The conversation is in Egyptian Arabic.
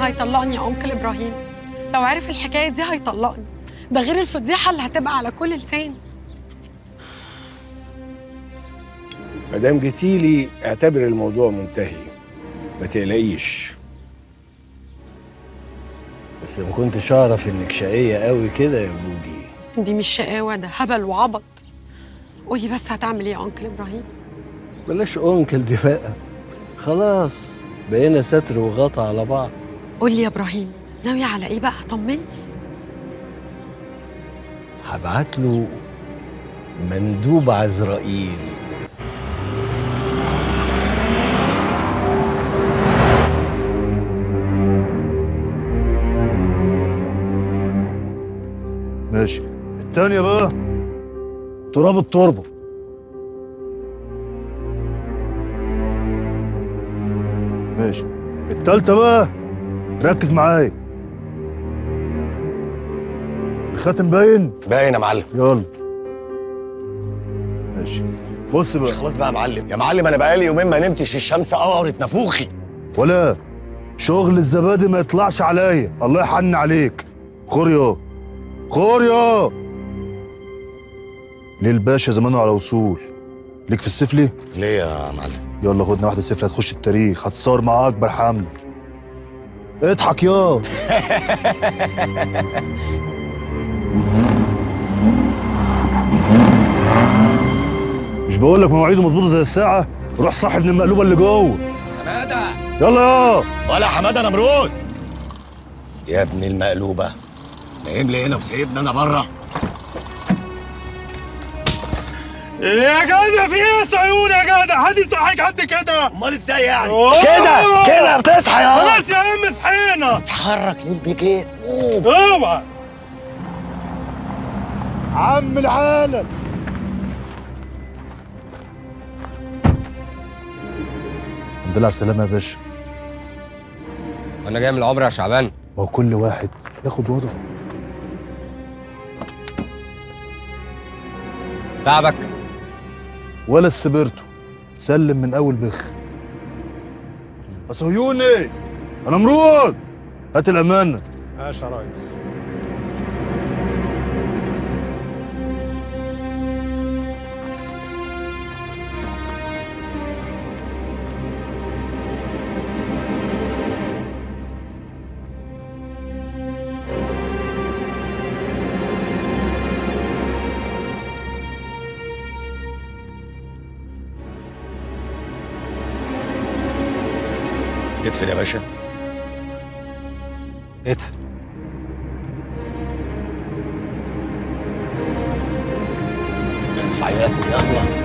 هيطلقني يا انكل ابراهيم لو عرف الحكايه دي هيطلقني ده غير الفضيحه اللي هتبقى على كل لسان ما دام جيتيلي اعتبر الموضوع منتهي ما تقلقيش بس ما كنتش اعرف انك شقيه قوي كده يا بوجي دي مش شقاوه ده هبل وعبط قولي بس هتعمل ايه يا انكل ابراهيم بلاش انكل دي بقى خلاص بقينا ستر وغطا على بعض قولي يا ابراهيم ناوي على ايه بقى طمني هبعت له مندوب عزرائيل ماشي التانية بقى تراب التربة ماشي التالتة بقى ركز معايا الخاتم باين باين يا معلم يلا ماشي بص بقى خلاص بقى يا معلم يا معلم انا بقالي يومين ما نمتش الشمس قورت نافوخي ولا شغل الزبادي ما يطلعش عليا الله يحن عليك خوريا خوريا ليه الباشا زمانه على وصول ليك في السفلي ليه يا معلم يلا خدنا واحده سفلي هتخش التاريخ هتصور مع اكبر حمله اضحك يا مش بقول لك مواعيده مظبوطه زي الساعه روح صاحب من المقلوبه اللي جوه حماده يلا يا ولا حماده نمرود يا ابن المقلوبه نايم لي هنا وسايبني انا بره يا جدع في ايه يا صهيون يا جدع حد يصحيك حد كده امال ازاي يعني أوه. كده كده بتصحى يا خلاص يا عم صحينا اتحرك للبيكين قوم اوعى عم العالم الحمد لله على السلامه يا باشا انا جاي من العمر يا شعبان هو كل واحد ياخد وضعه تعبك ولا السبرتو سلم من اول بخ بس هيوني انا مرود هات الامانه ماشي يا ريس ادفن يا باشا ادفن ارفع يا ابني يلا